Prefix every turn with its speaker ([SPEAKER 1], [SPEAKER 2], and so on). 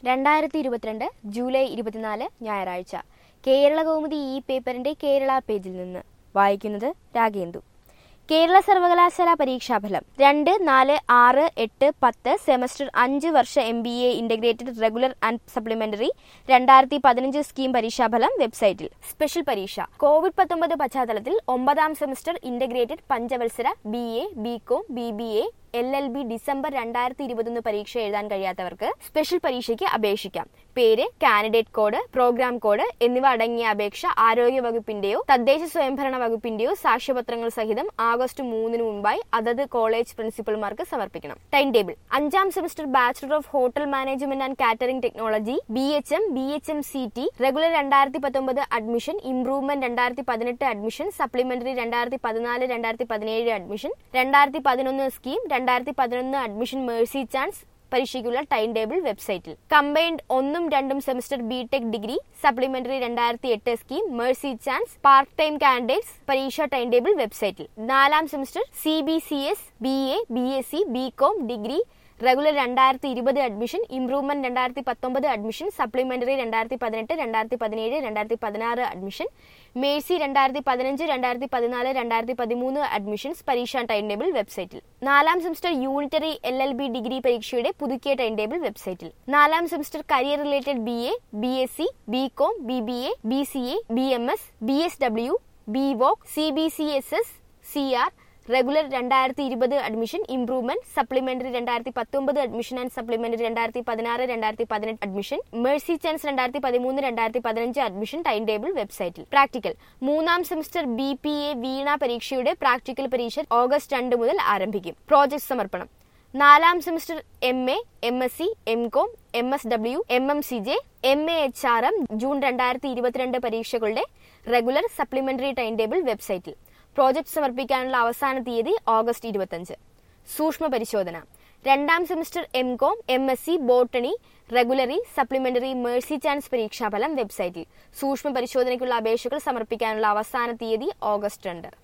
[SPEAKER 1] രണ്ടായിരത്തി ഇരുപത്തിരണ്ട് ജൂലൈ ഇരുപത്തിനാല് ഞായറാഴ്ച കേരള കൗമുദി ഈ പേപ്പറിന്റെ കേരള പേജിൽ നിന്ന് വായിക്കുന്നത് രാഗേന്ദു കേരള സർവകലാശാല പരീക്ഷാഫലം രണ്ട് നാല് ആറ് എട്ട് പത്ത് സെമസ്റ്റർ അഞ്ച് വർഷ M B A integrated regular and supplementary രണ്ടായിരത്തി പതിനഞ്ച് സ്കീം പരീക്ഷാഫലം വെബ്സൈറ്റിൽ സ്പെഷ്യൽ പരീക്ഷ കോവിഡ് പത്തൊമ്പത് പശ്ചാത്തലത്തിൽ ഒമ്പതാം സെമസ്റ്റർ ഇന്റഗ്രേറ്റഡ് പഞ്ചവത്സര B A B com B B A L L B December രണ്ടായിരത്തി ഇരുപത്തൊന്ന് പരീക്ഷ എഴുതാൻ കഴിയാത്തവർക്ക് സ്പെഷ്യൽ പരീക്ഷയ്ക്ക് അപേക്ഷിക്കാം പേര് കാൻഡിഡേറ്റ് കോഡ് പ്രോഗ്രാം കോഡ് എന്നിവ അടങ്ങിയ അപേക്ഷ ആരോഗ്യ വകുപ്പിന്റെയോ തദ്ദേശ സ്വയംഭരണ വകുപ്പിന്റെയോ സാക്ഷ്യപത്രങ്ങൾ സഹിതം ആഗസ്റ്റ് മൂന്നിന് മുമ്പായി അതത് കോളേജ് പ്രിൻസിപ്പൽമാർക്ക് സമർപ്പിക്കണം ടൈം ടേബിൾ അഞ്ചാം semester bachelor of hotel management and catering technology B H M B H M C T regular രണ്ടായിരത്തി പത്തൊമ്പത് അഡ്മിഷൻ ഇംപ്രൂവ്മെന്റ് രണ്ടായിരത്തി പതിനെട്ട് അഡ്മിഷൻ സപ്ലിമെന്ററി രണ്ടായിരത്തി പതിനാല് രണ്ടായിരത്തി പതിനേഴ് അഡ്മിഷൻ രണ്ടായിരത്തി പതിനൊന്ന് സ്കീം രണ്ടായിരത്തി പതിനൊന്ന് അഡ്മിഷൻ മേഴ്സി ചാൻസ് പരീക്ഷയ്ക്കുള്ള ടൈം ടേബിൾ വെബ്സൈറ്റിൽ കമ്പൈൻഡ് ഒന്നും രണ്ടും semester B tech degree supplementary രണ്ടായിരത്തി എട്ട് scheme mercy chance part time candidates പരീക്ഷ ടൈം ടേബിൾ വെബ്സൈറ്റിൽ നാലാം semester C B C S B A B S C B com degree regular രണ്ടായിരത്തി ഇരുപത് അഡ്മിഷൻ ഇംപ്രൂവ്മെന്റ് രണ്ടായിരത്തി പത്തൊമ്പത് അഡ്മിഷൻ സപ്ലിമെന്ററി രണ്ടായിരത്തി പതിനെട്ട് രണ്ടായിരത്തി പതിനേഴ് രണ്ടായിരത്തി പതിനാറ് അഡ്മിഷൻ മേഴ്സി രണ്ടായിരത്തി പതിനഞ്ച് രണ്ടായിരത്തി പതിനാല് രണ്ടായിരത്തി പതിമൂന്ന് അഡ്മിഷൻസ് പരീക്ഷാ ടൈം ടേബിൾ വെബ്സൈറ്റിൽ നാലാം semester unitary L L B degree പരീക്ഷയുടെ പുതുക്കിയ ടൈം ടേബിൾ വെബ്സൈറ്റിൽ നാലാം semester career related B A B S C B com B B A B C A B M S B S W B voc C B C S S C R regular രണ്ടായിരത്തി ഇരുപത് admission improvement supplementary രണ്ടായിരത്തി പത്തൊമ്പത് admission and supplementary രണ്ടായിരത്തി പതിനാറ് രണ്ടായിരത്തി പതിനെട്ട് admission mercy chance രണ്ടായിരത്തി പതിമൂന്ന് രണ്ടായിരത്തി പതിനഞ്ച് അഡ്മിഷൻ ടൈം ടേബിൾ വെബ്സൈറ്റിൽ പ്രാക്ടിക്കൽ മൂന്നാം semester B P A veena പരീക്ഷയുടെ പ്രാക്ടിക്കൽ പരീക്ഷ ഓഗസ്റ്റ് രണ്ട് മുതൽ ആരംഭിക്കും പ്രോജക്ട് സമർപ്പണം നാലാം semester M A M S C M com M S W M M C J M A H R M June രണ്ടായിരത്തി ഇരുപത്തിരണ്ട് പരീക്ഷകളുടെ റെഗുലർ സപ്ലിമെന്ററി ടൈം ടേബിൾ വെബ്സൈറ്റിൽ പ്രോജക്ട് സമർപ്പിക്കാനുള്ള അവസാന തീയതി ഓഗസ്റ്റ് ഇരുപത്തഞ്ച് സൂക്ഷ്മ പരിശോധന രണ്ടാം semester M com M S C botany regular supplementary mercy chance പരീക്ഷാഫലം വെബ്സൈറ്റിൽ സൂക്ഷ്മ പരിശോധനയ്ക്കുള്ള അപേക്ഷകൾ സമർപ്പിക്കാനുള്ള അവസാന തീയതി ഓഗസ്റ്റ് രണ്ട്